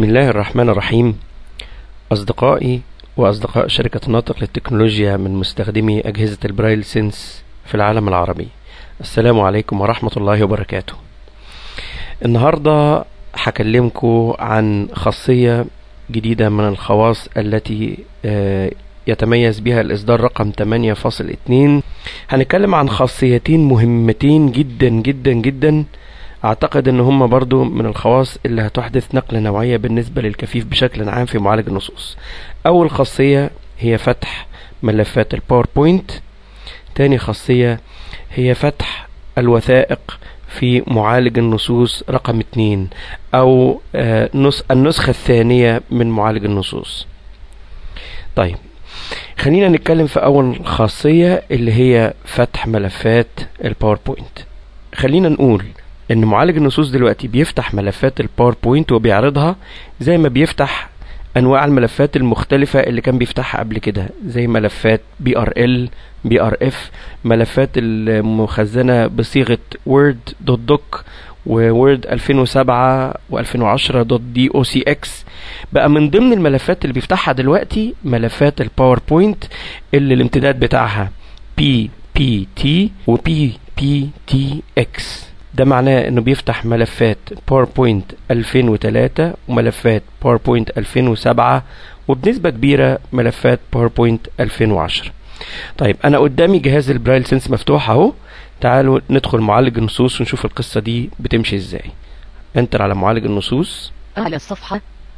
بسم الله الرحمن الرحيم أصدقائي وأصدقاء شركة ناطق للتكنولوجيا من مستخدمي أجهزة البرايل سينس في العالم العربي السلام عليكم ورحمة الله وبركاته النهاردة هكلمكم عن خاصية جديدة من الخواص التي آه، يتميز بها الإصدار رقم 8.2 هنتكلم عن خاصيتين مهمتين جدا جدا جدا اعتقد ان هم برضو من الخواص اللي هتحدث نقلة نوعية بالنسبة للكفيف بشكل عام في معالج النصوص اول خاصية هي فتح ملفات الباوربوينت تاني خاصية هي فتح الوثائق في معالج النصوص رقم اتنين او آه، نس النسخة الثانية من معالج النصوص طيب خلينا نتكلم في اول خاصية اللي هي فتح ملفات الباوربوينت خلينا نقول ان معالج النصوص دلوقتي بيفتح ملفات الباوربوينت وبيعرضها زي ما بيفتح انواع الملفات المختلفة اللي كان بيفتحها قبل كده زي ملفات بي ار ال بي ار اف ملفات المخزنة بصيغة وورد دوت دوك وورد 2007 و2010 دوت دي او سي اكس بقى من ضمن الملفات اللي بيفتحها دلوقتي ملفات الباوربوينت اللي الامتداد بتاعها بي بي تي وبي بي تي اكس ده معناه انه بيفتح ملفات باوربوينت 2003 وملفات باوربوينت 2007 وبنسبة كبيرة ملفات باوربوينت 2010 طيب انا قدامي جهاز البرايل سنس مفتوح اهو تعالوا ندخل معالج النصوص ونشوف القصة دي بتمشي ازاي انتر على معالج النصوص أعلى الصفحة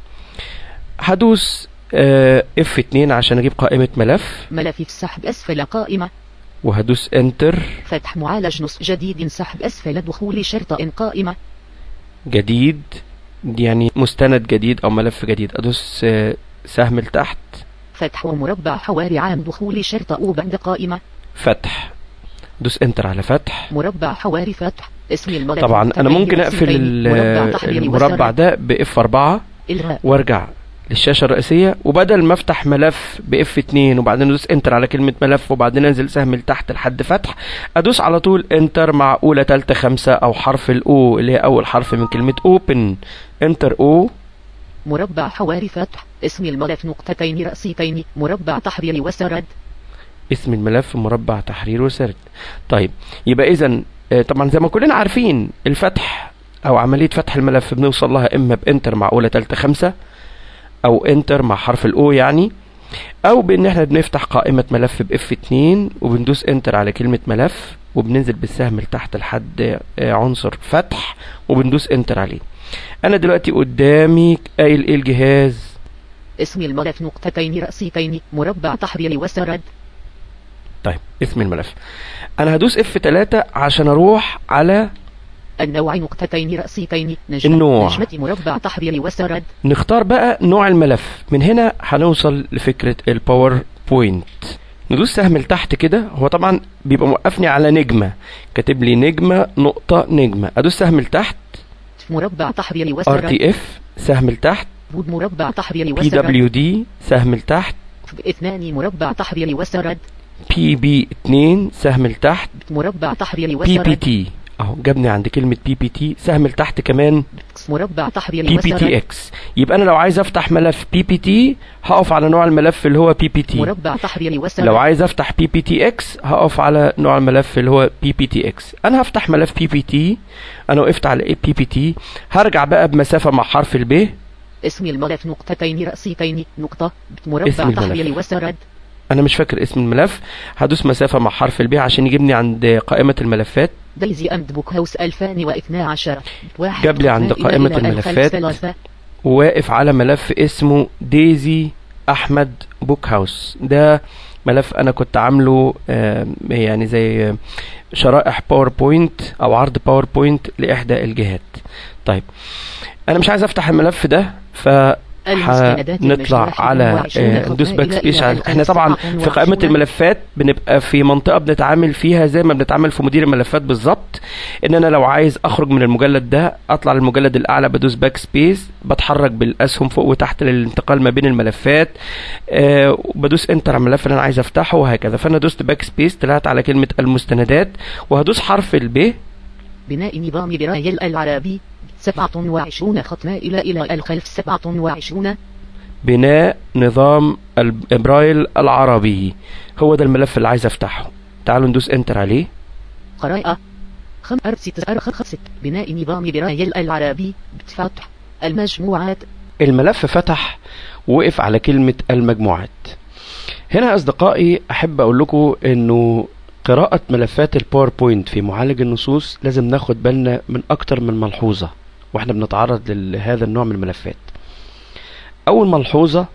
هدوس اف 2 عشان اجيب قائمة ملف ملف السحب أسفل قائمة وهدوس انتر فتح معالج نص جديد سحب أسفل دخول شرطة قائمة جديد يعني مستند جديد او ملف جديد ادوس آه، سهم لتحت فتح ومربع حواري عام دخول شرطة أو بند قائمة فتح دوس انتر على فتح مربع حواري فتح اسم الملف طبعا انا تبين ممكن اقفل رسمتين. ال- مربع تحريري المربع وسرد. ده باف 4 إلغاء وارجع للشاشة الرئيسية وبدل ما افتح ملف باف 2 وبعدين ادوس انتر على كلمة ملف وبعدين انزل سهم لتحت لحد فتح ادوس على طول انتر مع اولى تالتة خمسة او حرف الاو اللي هي اول حرف من كلمة اوبن انتر او مربع حواري فتح اسم الملف نقطتين رأسيتين مربع تحريري وسرد اسم الملف مربع تحرير وسرد طيب يبقى اذا طبعا زي ما كلنا عارفين الفتح او عمليه فتح الملف بنوصل لها اما بانتر مع اولى تالتة خمسة او انتر مع حرف الاو يعني او بان احنا بنفتح قائمه ملف باف 2 وبندوس انتر على كلمه ملف وبننزل بالسهم لتحت لحد آه، عنصر فتح وبندوس انتر عليه انا دلوقتي قدامي قايل ايه الجهاز اسم الملف نقطتين رأسيتين مربع تحريري وسرد طيب اسم الملف انا هدوس اف 3 عشان اروح على النوع نقطتين رأسيتين نجمة النوع. نجمة مربع تحريري وسرد نختار بقى نوع الملف من هنا هنوصل لفكرة الباوربوينت ندوس سهم لتحت كده هو طبعا بيبقى موقفني على نجمة كاتب لي نجمة نقطة نجمة ادوس سهم لتحت مربع تحريري ار وسرد تي اف سهم لتحت بود مربع تحريري بي وسرد دبليو دي سهم لتحت اثنان مربع تحريري وسرد بي بي 2 سهم لتحت مربع تحريري بي بي وسرد تي اهو جابني عند كلمة بي بي تي سهم لتحت كمان مربع تحريري بي بي وسرد تي اكس يبقى انا لو عايز افتح ملف بي بي تي هقف على نوع الملف اللي هو بي بي تي مربع تحريري وسرد لو عايز افتح بي بي تي اكس هقف على نوع الملف اللي هو بي بي تي اكس انا هفتح ملف بي بي تي انا وقفت على بي بي تي هرجع بقى بمسافه مع حرف الب اسم الملف نقطتين رأسيتين نقطة اسم مربع الملف. تحريري وسرد انا مش فاكر اسم الملف هدوس مسافه مع حرف الب عشان يجيبني عند قائمه الملفات دايزي أمد بوك هاوس 2012 واحد جاب لي عند إلى قائمة إلى الملفات. الخلف ثلاثة. وواقف على ملف اسمه ديزي احمد بوك هاوس ده ملف انا كنت عامله آه، يعني زي آه، شرائح باوربوينت او عرض باوربوينت لاحدى الجهات طيب انا مش عايز افتح الملف ده ف المستندات هنطلع المشروحة على 22 آه، خطوة ندوس باك إلى سبيس إلى على- احنا طبعا في قائمة 27. الملفات بنبقى في منطقة بنتعامل فيها زي ما بنتعامل في مدير الملفات بالظبط ان انا لو عايز اخرج من المجلد ده اطلع للمجلد الاعلى بدوس باك سبيس بتحرك بالاسهم فوق وتحت للانتقال ما بين الملفات آه بدوس انتر على الملف اللي انا عايز افتحه وهكذا فانا دوست باك سبيس طلعت على كلمة المستندات وهدوس حرف الب بناء نظام برايل العربي سبعة وعشرون خط مائلة إلى الخلف سبعة وعشرون بناء نظام البرايل العربي هو ده الملف اللي عايز افتحه تعالوا ندوس انتر عليه قراءة خم أرب ست أر خ خ ست بناء نظام برايل العربي فتح المجموعات الملف فتح وقف على كلمة المجموعات هنا يا أصدقائي أحب أقول لكم أنه قراءة ملفات الباوربوينت في معالج النصوص لازم ناخد بالنا من أكتر من ملحوظة واحنا بنتعرض لهذا النوع من الملفات أول ملحوظة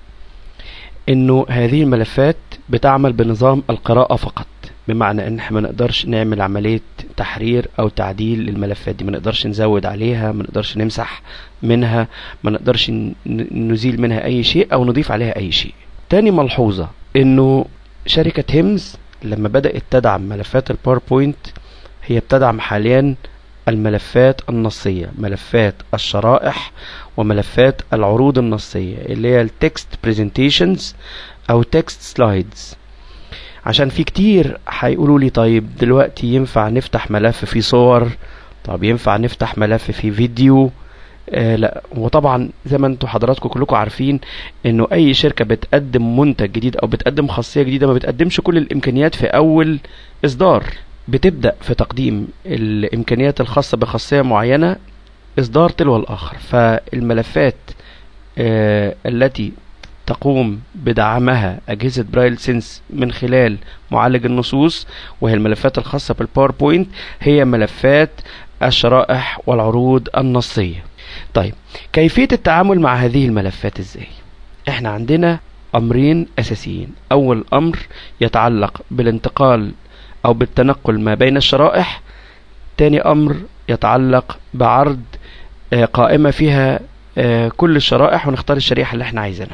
أنه هذه الملفات بتعمل بنظام القراءة فقط بمعنى ان احنا ما نقدرش نعمل عملية تحرير او تعديل للملفات دي ما نقدرش نزود عليها ما نقدرش نمسح منها ما نقدرش ن- نزيل منها اي شيء او نضيف عليها اي شيء تاني ملحوظة انه شركة هيمز لما بدأت تدعم ملفات الباوربوينت هي بتدعم حاليا الملفات النصية ملفات الشرائح وملفات العروض النصية اللي هي التكست بريزنتيشنز او تكست سلايدز عشان في كتير هيقولوا لي طيب دلوقتي ينفع نفتح ملف فيه صور طب ينفع نفتح ملف فيه فيديو آه لا وطبعا زي ما انتوا حضراتكم كلكم عارفين انه اي شركة بتقدم منتج جديد او بتقدم خاصية جديدة ما بتقدمش كل الامكانيات في اول اصدار بتبدأ في تقديم الامكانيات الخاصة بخاصية معينة اصدار تلو الاخر فالملفات آه التي تقوم بدعمها أجهزة برايل سينس من خلال معالج النصوص وهي الملفات الخاصة بالباوربوينت هي ملفات الشرائح والعروض النصية طيب كيفية التعامل مع هذه الملفات ازاي احنا عندنا امرين اساسيين اول امر يتعلق بالانتقال او بالتنقل ما بين الشرائح تاني امر يتعلق بعرض آه، قائمة فيها آه، كل الشرائح ونختار الشريحة اللي احنا عايزينها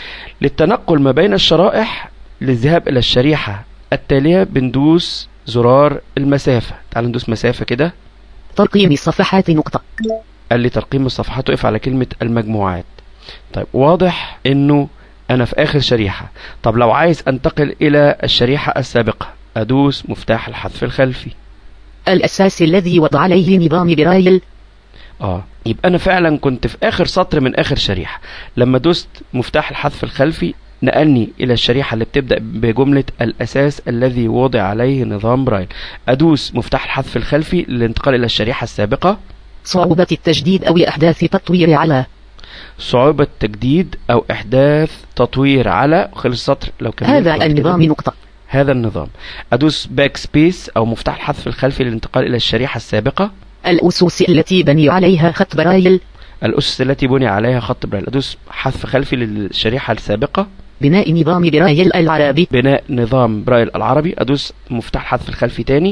للتنقل ما بين الشرائح للذهاب الى الشريحة التالية بندوس زرار المسافة تعالوا ندوس مسافة كده ترقيم الصفحات نقطة قال لي ترقيم الصفحات وقف على كلمة المجموعات طيب واضح انه انا في اخر شريحة طب لو عايز انتقل الى الشريحة السابقة ادوس مفتاح الحذف الخلفي الأساس الذي وضع عليه نظام برايل اه يبقى انا فعلا كنت في اخر سطر من اخر شريحة لما دوست مفتاح الحذف الخلفي نقلني الى الشريحة اللي بتبدأ بجملة الاساس الذي وضع عليه نظام برايل ادوس مفتاح الحذف الخلفي للانتقال الى الشريحة السابقة صعوبة التجديد أو إحداث تطوير على صعوبة تجديد أو إحداث تطوير على خلص السطر لو كملت هذا بعد كده. النظام نقطة هذا النظام أدوس باك سبيس أو مفتاح الحذف الخلفي للانتقال إلى الشريحة السابقة الأسس التي بني عليها خط برايل الأسس التي بني عليها خط برايل أدوس حذف خلفي للشريحة السابقة بناء نظام برايل العربي بناء نظام برايل العربي أدوس مفتاح الحذف الخلفي تاني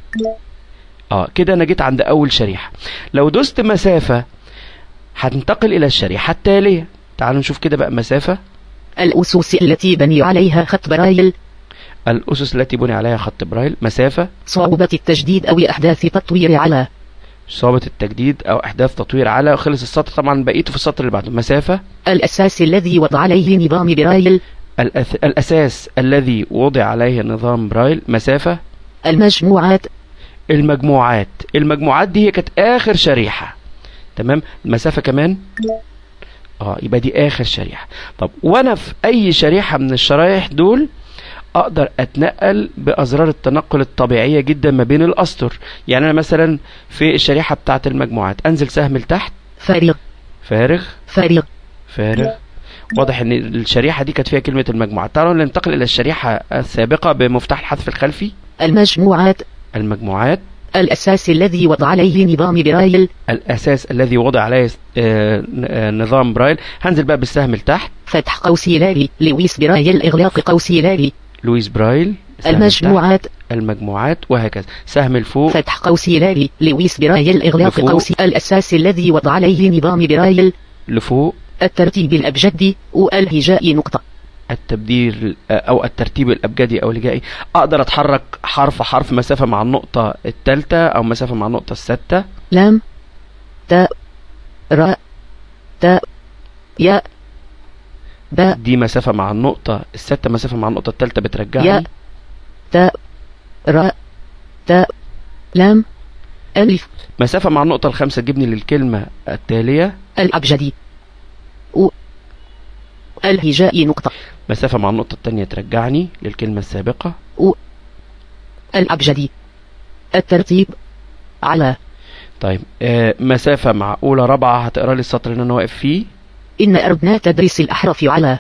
اه كده أنا جيت عند أول شريحة لو دوست مسافة هتنتقل إلى الشريحة التالية تعالوا نشوف كده بقى مسافة الأسس التي بني عليها خط برايل الأسس التي بني عليها خط برايل مسافة صعوبة التجديد أو إحداث تطوير على صعوبة التجديد أو إحداث تطوير على خلص السطر طبعا بقيته في السطر اللي بعده مسافة الأساس الذي وضع عليه نظام برايل الأث... الأساس الذي وضع عليه نظام برايل مسافة المجموعات المجموعات المجموعات دي هي كانت آخر شريحة تمام المسافة كمان اه يبقى دي آخر شريحة طب وأنا في أي شريحة من الشرايح دول أقدر أتنقل بأزرار التنقل الطبيعية جدا ما بين الأسطر يعني أنا مثلا في الشريحة بتاعة المجموعات أنزل سهم لتحت فارغ فارغ فارغ فارغ واضح ان الشريحة دي كانت فيها كلمة المجموعة تعالوا ننتقل الى الشريحة السابقة بمفتاح الحذف الخلفي المجموعات المجموعات الأساس الذي وضع عليه نظام برايل الاساس الذي وضع عليه آه، آه، نظام برايل هنزل بقى بالسهم لتحت فتح قوس لاري لويس برايل إغلاق قوس لاري لويس برايل سهم المجموعات لتحت، المجموعات وهكذا سهم لفوق فتح قوس لاري لويس برايل إغلاق لفوق. قوس الأساس الذي وضع عليه نظام برايل لفوق الترتيب الأبجدي والهجاء نقطة التبديل آه، او الترتيب الابجدي او الهجائي اقدر اتحرك حرف حرف مسافة مع النقطة الثالثة او مسافة مع النقطة السادسة لام تاء راء تاء ياء باء دي مسافة مع النقطة الستة مسافة مع النقطة الثالثة بترجعني ياء تاء راء تاء لام ألف مسافة مع النقطة الخامسة تجيبني للكلمة التالية الأبجدي و الهجاء نقطة مسافة مع النقطة التانية ترجعني للكلمة السابقة و الأبجدي الترتيب على طيب آه مسافة مع أولى رابعة هتقرا لي السطر اللي أنا واقف فيه إن أردنا تدريس الأحرف على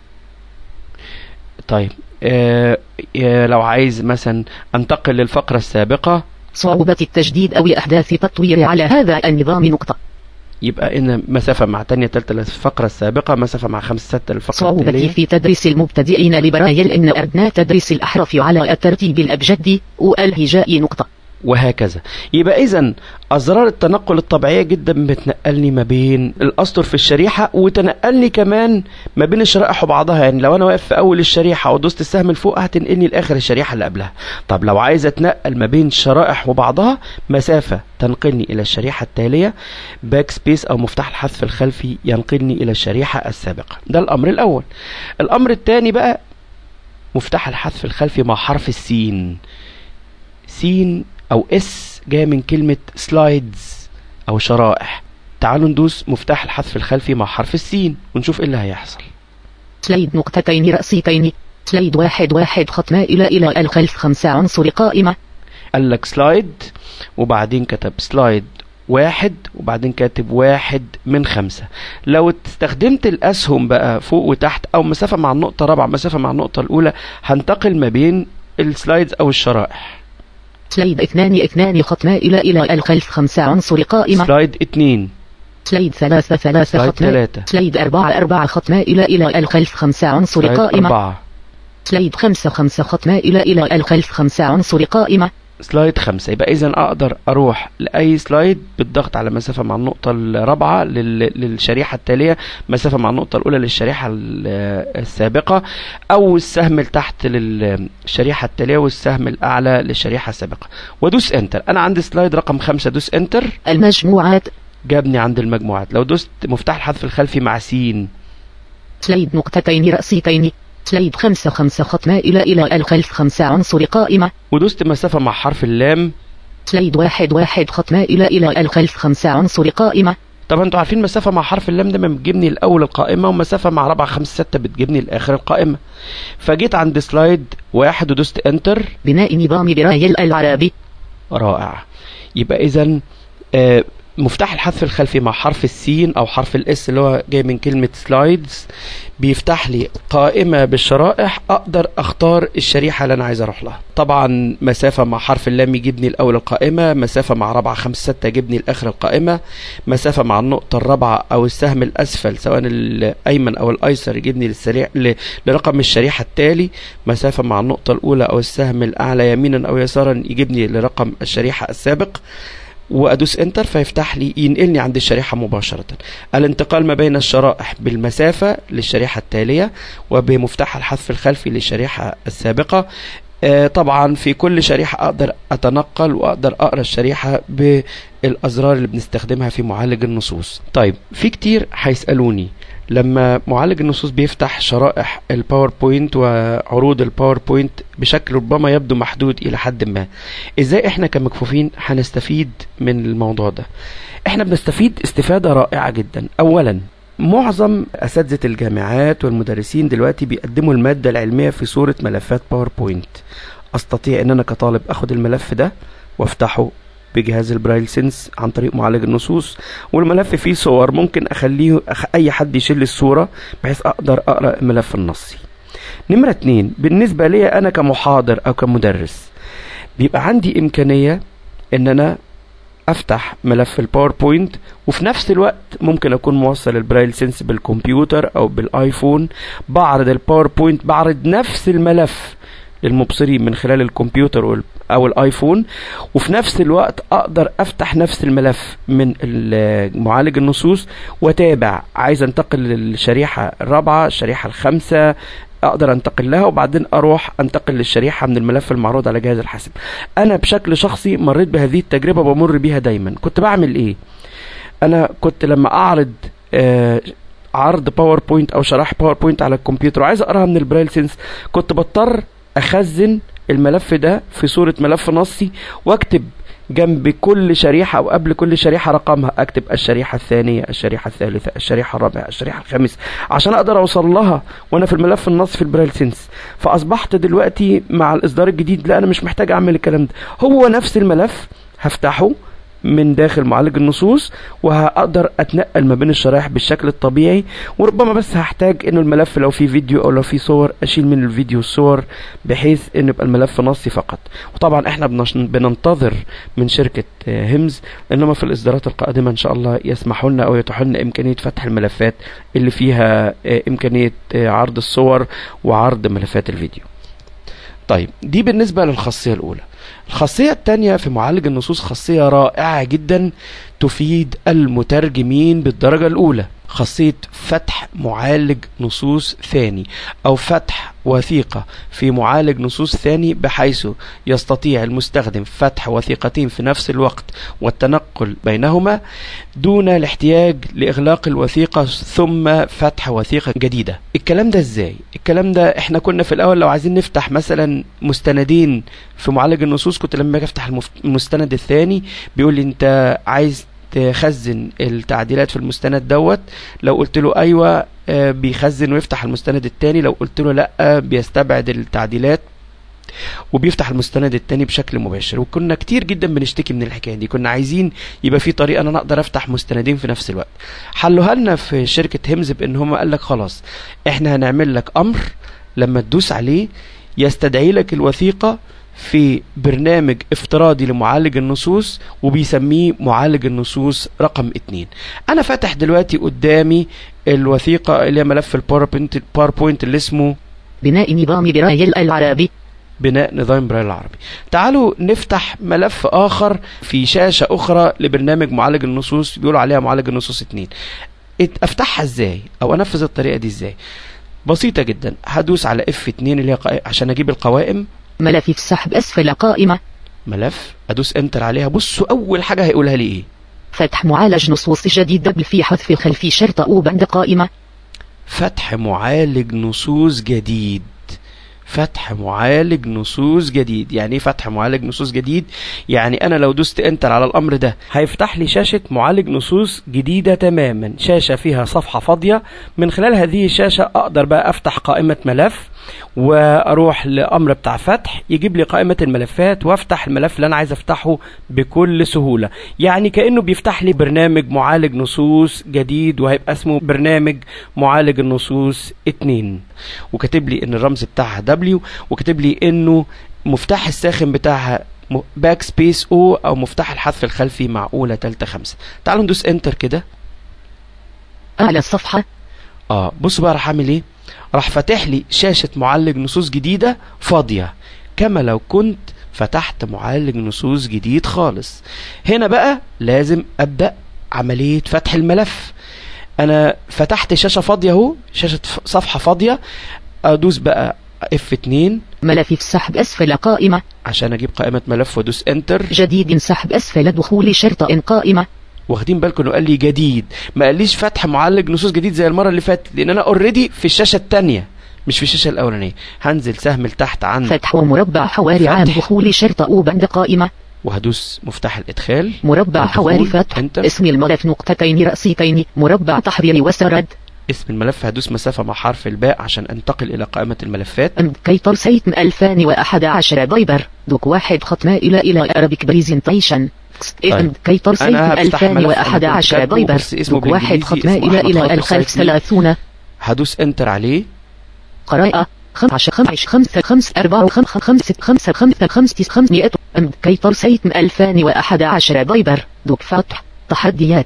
طيب آه آه لو عايز مثلا أنتقل للفقرة السابقة صعوبة التجديد أو أحداث تطوير على هذا النظام نقطة يبقى إن مسافة مع تانية تالتة للفقرة السابقة مسافة مع خمسة ستة للفقرة صعوبة التالية في تدريس المبتدئين لبرايل إن أردنا تدريس الأحرف على الترتيب الأبجدي والهجاء نقطة وهكذا يبقى اذا ازرار التنقل الطبيعيه جدا بتنقلني ما بين الاسطر في الشريحه وتنقلني كمان ما بين الشرائح وبعضها يعني لو انا واقف في اول الشريحه ودوست السهم لفوق هتنقلني لاخر الشريحه اللي قبلها طب لو عايز اتنقل ما بين الشرائح وبعضها مسافه تنقلني الى الشريحه التاليه باك سبيس او مفتاح الحذف الخلفي ينقلني الى الشريحه السابقه ده الامر الاول الامر الثاني بقى مفتاح الحذف الخلفي مع حرف السين سين او اس جايه من كلمه سلايدز او شرائح تعالوا ندوس مفتاح الحذف الخلفي مع حرف السين ونشوف ايه اللي هيحصل سلايد نقطتين رأسيتين سلايد واحد واحد خط مائلة إلى الخلف خمسة عنصر قائمة قال لك سلايد وبعدين كتب سلايد واحد وبعدين كاتب واحد من خمسة لو استخدمت الأسهم بقى فوق وتحت أو مسافة مع النقطة الرابعة مسافة مع النقطة الأولى هنتقل ما بين السلايدز أو الشرائح سلايد اثنان اثنان خط مائلة إلى الخلف خمسة عنصر قائمة سلايد اتنين سلايد ثلاثة ثلاثة سلايد خط مائلة ثلاثة سلايد أربعة أربعة خط مائلة إلى الخلف خمسة عنصر سلايد قائمة أربعة سلايد خمسة خمسة خط مائلة إلى الخلف خمسة عنصر قائمة سلايد خمسة يبقى إذا أقدر أروح لأي سلايد بالضغط على مسافة مع النقطة الرابعة لل- للشريحة التالية مسافة مع النقطة الأولى للشريحة ال- السابقة أو السهم لتحت للشريحة التالية والسهم الأعلى للشريحة السابقة وأدوس انتر أنا عندي سلايد رقم خمسة دوس انتر المجموعات جابني عند المجموعات لو دوست مفتاح الحذف الخلفي مع سين سلايد نقطتين رأسيتين سلايد خمسة خمسة خط مائلة إلى الخلف خمسة عنصر قائمة ودوست مسافة مع حرف اللام سلايد واحد واحد خط مائلة إلى الخلف خمسة عنصر قائمة طبعا انتوا عارفين مسافة مع حرف اللام ده بتجيبني الأول القائمة ومسافة مع رابعة خمسة ستة بتجيبني لآخر القائمة فجيت عند سلايد واحد ودوست انتر بناء نظام برايل العربي رائع يبقى اذا آه، مفتاح الحذف الخلفي مع حرف السين او حرف الاس اللي هو جاي من كلمة سلايدز بيفتح لي قائمة بالشرائح اقدر اختار الشريحة اللي انا عايز اروح لها طبعا مسافة مع حرف اللام يجيبني الاول القائمة مسافة مع رابعة خمسة ستة يجيبني لاخر القائمة مسافة مع النقطة الرابعة او السهم الاسفل سواء الايمن او الايسر يجيبني للسريع ل- لرقم الشريحة التالي مسافة مع النقطة الاولى او السهم الاعلى يمينا او يسارا يجيبني لرقم الشريحة السابق وادوس انتر فيفتح لي ينقلني عند الشريحه مباشره الانتقال ما بين الشرائح بالمسافه للشريحه التاليه وبمفتاح الحذف الخلفي للشريحه السابقه آه، طبعا في كل شريحه اقدر اتنقل واقدر اقرا الشريحه بالازرار اللي بنستخدمها في معالج النصوص طيب في كتير هيسالوني لما معالج النصوص بيفتح شرائح الباوربوينت وعروض الباوربوينت بشكل ربما يبدو محدود الى حد ما ازاي احنا كمكفوفين هنستفيد من الموضوع ده احنا بنستفيد استفادة رائعة جدا اولا معظم اساتذة الجامعات والمدرسين دلوقتي بيقدموا المادة العلمية في صورة ملفات باوربوينت استطيع ان انا كطالب اخد الملف ده وافتحه بجهاز البرايل سنس عن طريق معالج النصوص والملف فيه صور ممكن اخليه أخ... اي حد يشيل الصورة بحيث اقدر اقرا الملف النصي نمرة اتنين بالنسبة لي انا كمحاضر او كمدرس بيبقى عندي امكانية ان انا افتح ملف الباوربوينت وفي نفس الوقت ممكن اكون موصل البرايل سنس بالكمبيوتر او بالايفون بعرض الباوربوينت بعرض نفس الملف للمبصرين من خلال الكمبيوتر وال- او الايفون وفي نفس الوقت اقدر افتح نفس الملف من ال- معالج النصوص واتابع عايز انتقل للشريحه الرابعه الشريحه الخامسه اقدر انتقل لها وبعدين اروح انتقل للشريحه من الملف المعروض على جهاز الحاسب انا بشكل شخصي مريت بهذه التجربه بمر بيها دايما كنت بعمل ايه انا كنت لما اعرض آه عرض باوربوينت او شرائح باوربوينت على الكمبيوتر وعايز اقراها من البرايل سينس كنت بضطر اخزن الملف ده في صورة ملف نصي واكتب جنب كل شريحة او قبل كل شريحة رقمها اكتب الشريحة الثانية الشريحة الثالثة الشريحة الرابعة الشريحة الخامسة عشان اقدر اوصل لها وانا في الملف النص في البرايل سينس فاصبحت دلوقتي مع الاصدار الجديد لا انا مش محتاج اعمل الكلام ده هو نفس الملف هفتحه من داخل معالج النصوص وهقدر اتنقل ما بين الشرايح بالشكل الطبيعي وربما بس هحتاج انه الملف لو فيه فيديو او لو فيه صور اشيل من الفيديو الصور بحيث ان يبقى الملف نصي فقط وطبعا احنا بنش- بننتظر من شركة آه، هيمز انما في الاصدارات القادمة ان شاء الله يسمحوا لنا او يتيحوا لنا امكانية فتح الملفات اللي فيها آه، امكانية آه، عرض الصور وعرض ملفات الفيديو طيب دي بالنسبة للخاصية الأولى الخاصية الثانية في معالج النصوص خاصية رائعة جدا تفيد المترجمين بالدرجة الأولى خاصية فتح معالج نصوص ثاني أو فتح وثيقة في معالج نصوص ثاني بحيث يستطيع المستخدم فتح وثيقتين في نفس الوقت والتنقل بينهما دون الاحتياج لإغلاق الوثيقة ثم فتح وثيقة جديدة الكلام ده ازاي؟ الكلام ده احنا كنا في الأول لو عايزين نفتح مثلا مستندين في معالج النصوص كنت لما باجي افتح المف- المستند الثاني بيقول لي انت عايز تخزن التعديلات في المستند دوت لو قلت له ايوه آه، بيخزن ويفتح المستند الثاني لو قلت له لا بيستبعد التعديلات وبيفتح المستند التاني بشكل مباشر وكنا كتير جدا بنشتكي من الحكايه دي كنا عايزين يبقى في طريقه ان انا اقدر افتح مستندين في نفس الوقت حلوها لنا في شركه هيمز بان هم قال لك خلاص احنا هنعمل لك امر لما تدوس عليه يستدعي لك الوثيقه في برنامج افتراضي لمعالج النصوص وبيسميه معالج النصوص رقم اتنين انا فاتح دلوقتي قدامي الوثيقه اللي هي ملف الباوربوينت الباوربوينت اللي اسمه بناء نظام برايل العربي بناء نظام برايل العربي تعالوا نفتح ملف اخر في شاشة اخرى لبرنامج معالج النصوص بيقولوا عليها معالج النصوص اتنين ات- افتحها ازاي او انفذ الطريقة دي ازاي بسيطة جدا هدوس على اف 2 اللي هي قا- عشان اجيب القوائم ملف السحب أسفل قائمة ملف ادوس انتر عليها بصوا اول حاجة هيقولها لي ايه فتح معالج نصوص جديد دبل في حذف خلفي شرط أو بند قائمة فتح معالج نصوص جديد فتح معالج نصوص جديد يعني ايه فتح معالج نصوص جديد يعني انا لو دوست انتر على الامر ده هيفتح لي شاشة معالج نصوص جديدة تماما شاشة فيها صفحة فاضية من خلال هذه الشاشة اقدر بقى افتح قائمة ملف واروح لامر بتاع فتح يجيب لي قائمة الملفات وافتح الملف اللي انا عايز افتحه بكل سهولة يعني كأنه بيفتح لي برنامج معالج نصوص جديد وهيبقى اسمه برنامج معالج النصوص 2 وكاتب لي ان الرمز بتاعها دبليو وكاتب لي انه مفتاح الساخن بتاعها باك سبيس او او مفتاح الحذف الخلفي معقولة تالتة خمسة تعالوا ندوس انتر كده أعلى الصفحة اه بصوا بقى راح اعمل ايه راح فاتح لي شاشة معالج نصوص جديدة فاضية كما لو كنت فتحت معالج نصوص جديد خالص هنا بقى لازم ابدأ عملية فتح الملف انا فتحت شاشة فاضية اهو شاشة ف- صفحة فاضية ادوس بقى اف 2 ملف السحب أسفل قائمة عشان اجيب قائمة ملف وادوس انتر جديد سحب أسفل دخول شرط إن قائمة واخدين بالكم انه قال لي جديد ما قاليش فتح معالج نصوص جديد زي المره اللي فاتت لان انا اوريدي في الشاشه الثانيه مش في الشاشه الاولانيه هنزل سهم لتحت عند فتح ومربع حواري عام فتح. دخول شرط أو بند قائمة وهدوس مفتاح الادخال مربع الدخول. حواري فتح انتر. اسم الملف نقطتين رأسيتين مربع تحرير وسرد اسم الملف هدوس مسافه مع حرف الباء عشان انتقل الى قائمه الملفات أم كيتر سيت 2011 بايبر دوك واحد ختمة إلى إلى أرابيك بريزنتيشن طيب. كيتر سيت أنا هفتح ملف أنا كنت 2011 كاتبه بايبر بس اسمه دوك واحد بالإنجليزي ختمة اسمه إلى أحمد إلى خاطر الخلف سيد مي. ثلاثون هدوس انتر عليه قراءة خمس خمس خمسة خمس أربعة خمس خمسة خمسة خمسة خمسة خمسمائة أم كيتر سيت 2011 بايبر دوك فتح تحديات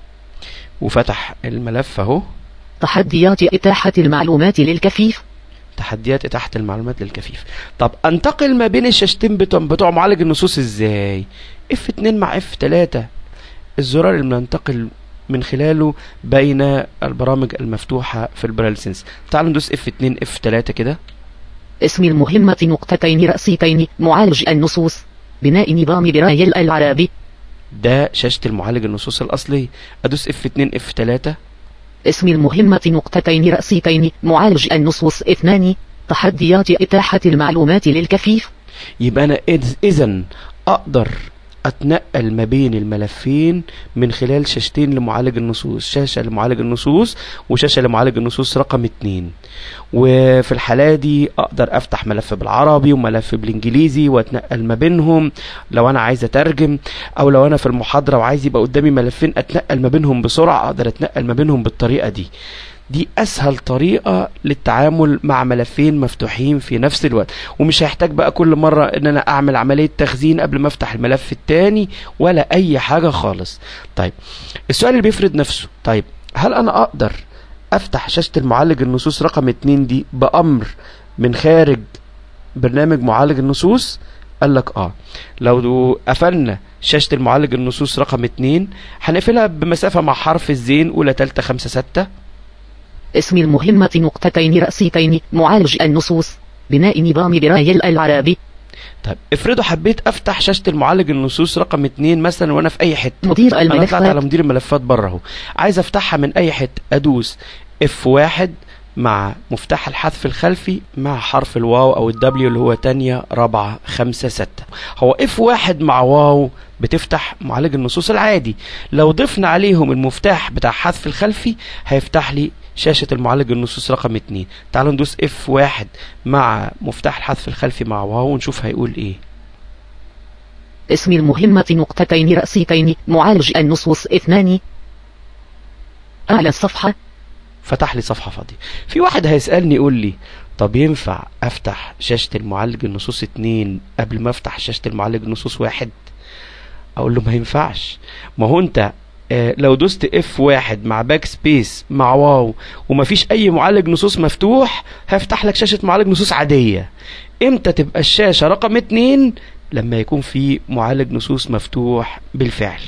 وفتح الملف اهو تحديات إتاحة المعلومات للكفيف تحديات اتاحه المعلومات للكفيف طب انتقل ما بين الشاشتين بتوع, بتوع معالج النصوص ازاي اف 2 مع اف 3 الزرار اللي بننتقل من خلاله بين البرامج المفتوحة في البرايل سنس تعالوا ندوس اف 2 اف 3 كده اسم المهمة نقطتين رأسيتين معالج النصوص بناء نظام برايل العربي ده شاشة المعالج النصوص الأصلي أدوس اف 2 اف 3 اسم المهمة نقطتين رأسيتين معالج النصوص اثنان تحديات إتاحة المعلومات للكفيف يبقى أنا إذ- إذا أقدر اتنقل ما بين الملفين من خلال شاشتين لمعالج النصوص شاشة لمعالج النصوص وشاشة لمعالج النصوص رقم اتنين وفي الحالة دي اقدر افتح ملف بالعربي وملف بالانجليزي واتنقل ما بينهم لو انا عايز اترجم او لو انا في المحاضرة وعايز يبقى قدامي ملفين اتنقل ما بينهم بسرعة اقدر اتنقل ما بينهم بالطريقة دي دي اسهل طريقة للتعامل مع ملفين مفتوحين في نفس الوقت ومش هيحتاج بقى كل مرة ان انا اعمل عملية تخزين قبل ما افتح الملف التاني ولا اي حاجة خالص طيب السؤال اللي بيفرض نفسه طيب هل انا اقدر افتح شاشة المعالج النصوص رقم اتنين دي بامر من خارج برنامج معالج النصوص قال لك اه لو قفلنا شاشة المعالج النصوص رقم اتنين هنقفلها بمسافة مع حرف الزين اولى تالتة خمسة ستة اسم المهمة نقطتين رأسيتين معالج النصوص بناء نظام برايل العربي طيب افرضوا حبيت افتح شاشة المعالج النصوص رقم اتنين مثلا وانا في اي حتة مدير انا طلعت على الملفات مدير الملفات بره اهو عايز افتحها من اي حتة ادوس اف واحد مع مفتاح الحذف الخلفي مع حرف الواو او الدبليو اللي هو تانية رابعة خمسة ستة هو اف واحد مع واو بتفتح معالج النصوص العادي لو ضفنا عليهم المفتاح بتاع حذف الخلفي هيفتح لي شاشة المعالج النصوص رقم اتنين تعالوا ندوس اف واحد مع مفتاح الحذف الخلفي مع واو ونشوف هيقول ايه اسم المهمة نقطتين رأسيتين معالج النصوص اثنان أعلى الصفحة فتح لي صفحة فاضية في واحد هيسألني يقول لي طب ينفع افتح شاشة المعالج النصوص اتنين قبل ما افتح شاشة المعالج النصوص واحد اقول له ما ينفعش ما هو انت آه، لو دوست اف واحد مع باك سبيس مع واو ومفيش اي معالج نصوص مفتوح هيفتح لك شاشة معالج نصوص عادية امتى تبقى الشاشة رقم اتنين لما يكون في معالج نصوص مفتوح بالفعل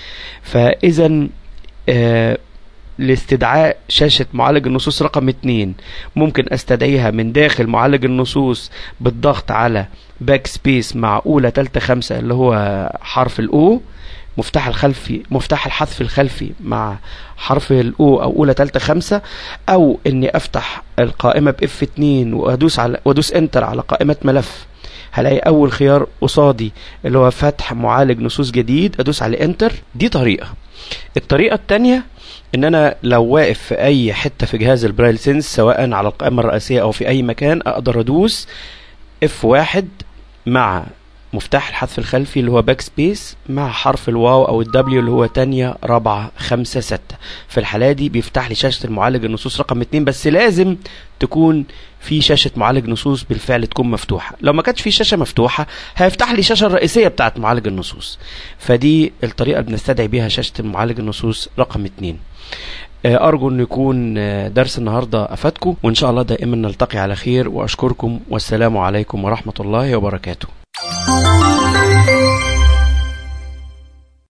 فاذا آه لاستدعاء شاشة معالج النصوص رقم اتنين ممكن استدعيها من داخل معالج النصوص بالضغط على باك سبيس مع اولى تالتة خمسة اللي هو حرف الاو مفتاح الخلفي مفتاح الحذف الخلفي مع حرف الاو او اولى تالتة خمسة او اني افتح القائمة باف اتنين وادوس على وادوس انتر على قائمة ملف هلاقي اول خيار قصادي اللي هو فتح معالج نصوص جديد ادوس على انتر دي طريقة الطريقة التانية ان انا لو واقف في اي حتة في جهاز البرايل سينس سواء على القائمة الرئيسية او في اي مكان اقدر ادوس اف واحد مع مفتاح الحذف الخلفي اللي هو باك سبيس مع حرف الواو او الدبليو اللي هو تانية رابعة خمسة ستة في الحالة دي بيفتح لي شاشة المعالج النصوص رقم اتنين بس لازم تكون في شاشة معالج نصوص بالفعل تكون مفتوحة لو ما كانتش في شاشة مفتوحة هيفتح لي الشاشة الرئيسية بتاعت معالج النصوص فدي الطريقة اللي بنستدعي بيها شاشة المعالج النصوص رقم اتنين آه، أرجو أن يكون آه، درس النهاردة أفادكم وإن شاء الله دائما نلتقي على خير وأشكركم والسلام عليكم ورحمة الله وبركاته